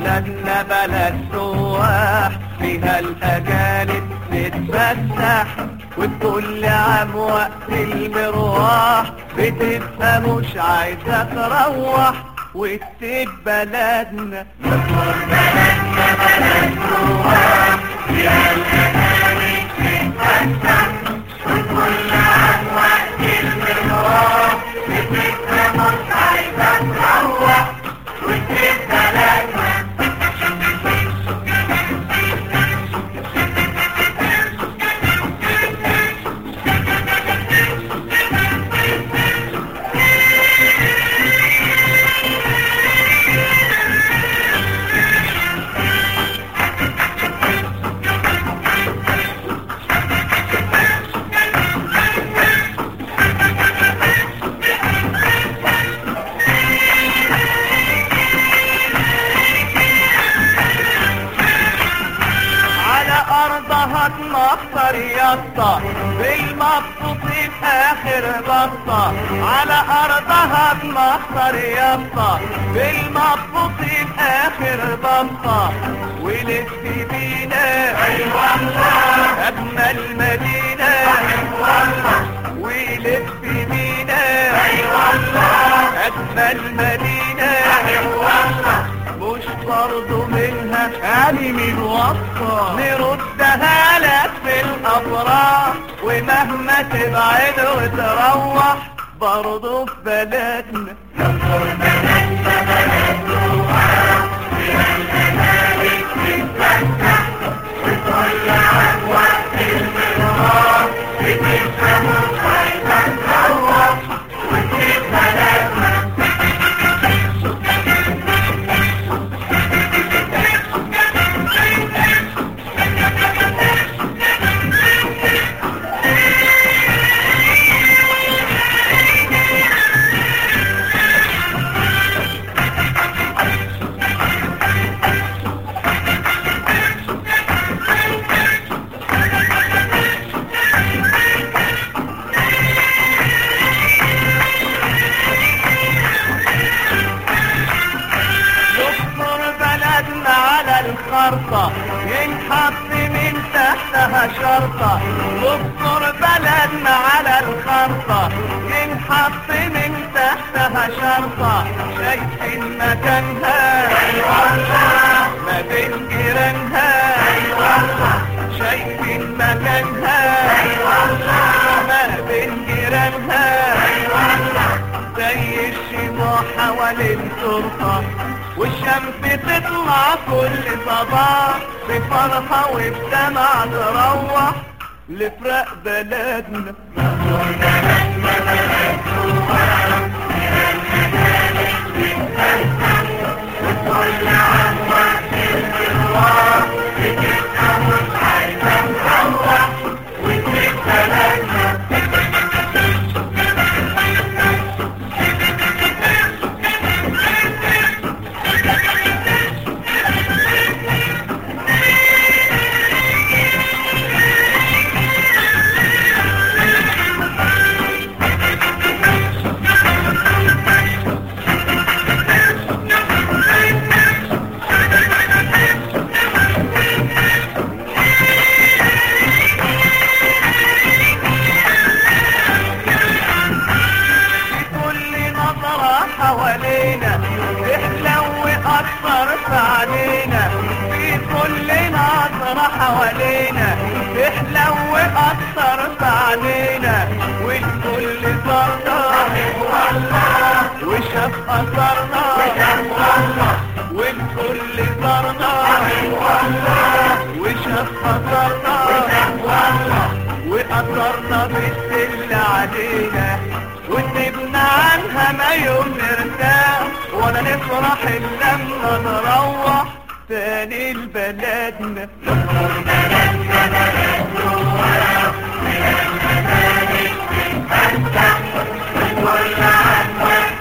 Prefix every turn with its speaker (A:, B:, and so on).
A: بلدنا بلد سواح فيها الأجانب تتفسح وكل عام وقت المروح بتبقى مش عايزة تروح وتسيب بلدنا على ارضها تمخطر يسطا بالمبسوط في اخر بسطة على ارضها تمخطر يسطا بالمبسوط في اخر بسطة ولف بينا اي والله اجمل مدينة اي والله ولف بينا اي والله اجمل مدينة اي والله مش برضو منها يعني من وصفة نردها لك في الأفراح ومهما تبعد وتروح برضو في بلدنا يكسر بلدنا على الخرطة ينحط من تحتها شرطة يكسر بلدنا على الخرطة ينحط من تحتها شرطة شايفين مكانها ما بين جيرانها شايفين مكانها ما بين جيرانها زي الشموع حوالين ترقى والشمس تطلع كل صباح بفرحة وبدمع تروح لفرق بلدنا كل نظرة حوالينا تحلو أكثر علينا في كل نظرة حوالينا تحلو أكثر علينا والكل صرنا وشاف أثرنا والكل صرنا وشاف أثرنا وأثرنا بالسل علينا ونبنى عنها ما يوم نرتاح ولا نفرح إلا لما نروح تاني لبلدنا
B: ولا عنوان